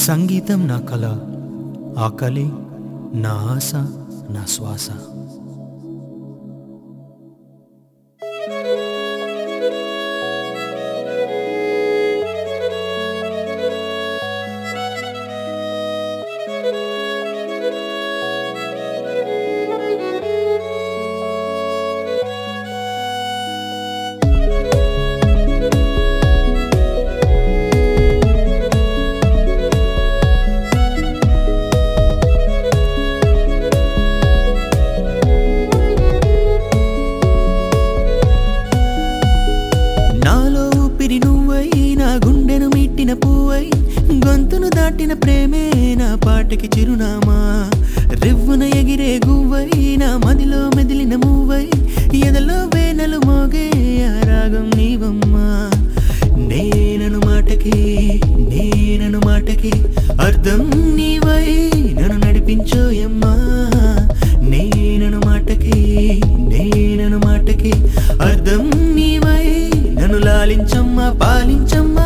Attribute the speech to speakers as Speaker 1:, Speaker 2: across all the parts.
Speaker 1: సంగీతం నా కళ ఆ కళే నా ఆశ నా శ్వాస నాలో ఊపిరి నువ్వై నా గుండెను మీటిన పువ్వై గొంతును దాటిన ప్రేమే నా పాటకి చిరునామా రివ్వున ఎగిరే గువ్వై నా మదిలో మెదిలిన మూవై ఎదలో వేనలు మోగే ఆ రాగం నీవమ్మా నేనను మాటకి నేనను మాటకి అర్థం నీవై నన్ను నడిపించోయమ్మా నేనను మాటకి నేనను మాటకి అర్థం నీవై నన్ను లాలించమ్మా పాలించమ్మా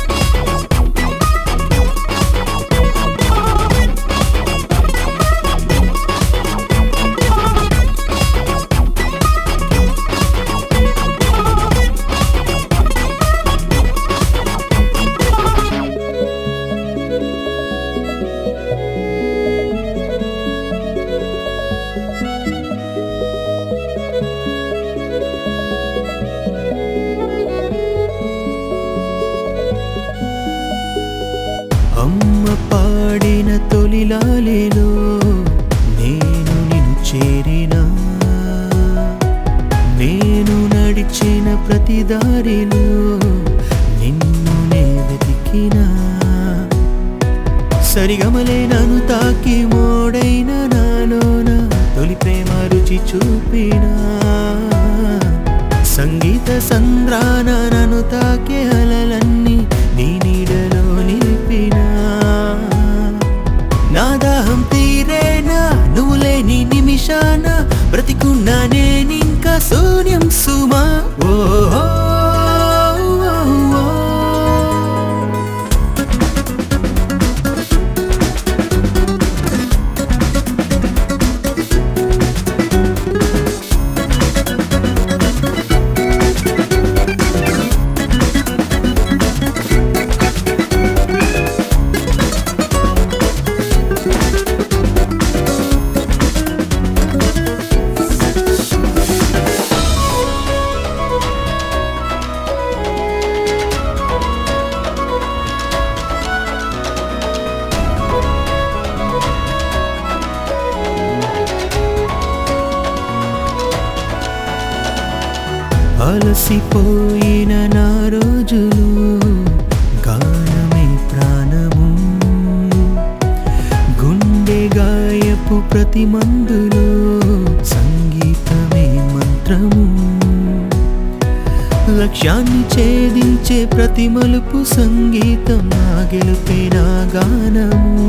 Speaker 1: అమ్మ పాడిన తొలిలాలేలో నేను నిన్ను చేరినా నేను నడిచిన ప్రతి దారిలో నిన్ను నే వెతికినా సరిగమలే నన్ను తాకి మోడైన నాలోన తొలి ప్రేమ రుచి చూపినా సంగీత సంద్రాన నన్ను తాకే అలలన్నీ నీ నీడలో నిలిపినా నా దాహం తీరేనా నువ్వు లేని నిమిషాన బ్రతికున్నా నేనింకా శూన్యం సుమా ఓ ఓ, ఓ, ఓ. అలసిపోయిన నా రోజులు గానమే ప్రాణము గుండె గాయపు ప్రతి మందులో సంగీతమే మంత్రము లక్ష్యాన్ని ఛేదించే ప్రతి మలుపు సంగీతం నా గెలుపే నా గానము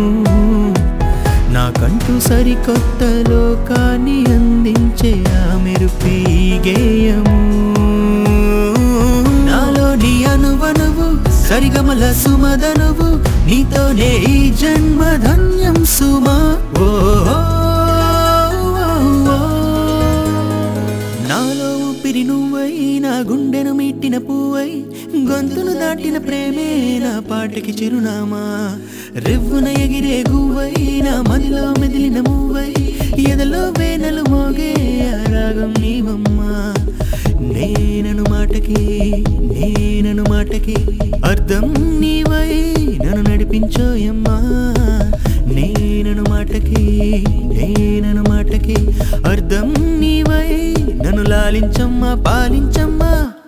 Speaker 1: నాకంటూ సరికొత్త లోకాన్ని అందించే ఆ మెరుపే ఈ గేయము నాలో నీ అనువనువు సరిగమల సుమదనువు నీతోనే ఈ జన్మ ధన్యం సుమా ఓ ఓ, ఓ, ఓ. నాలో ఊపిరి నువ్వై నా గుండెను మీటిన పువ్వై గొంతును దాటిన ప్రేమే నా పాటకి చిరునామా రివ్వున ఎగిరే గువ్వై నా మదిలో మెదిలిన మూవై ఎదలో వేనలు మోగే ఆ రాగం నీవమ్మా నేనను మాటకి నేనను మాటకి అర్థం నీవై నన్ను నడిపించోయమ్మా నేనను మాటకి నేనను మాటకి అర్థం నీవై నన్ను లాలించమ్మా పాలించమ్మా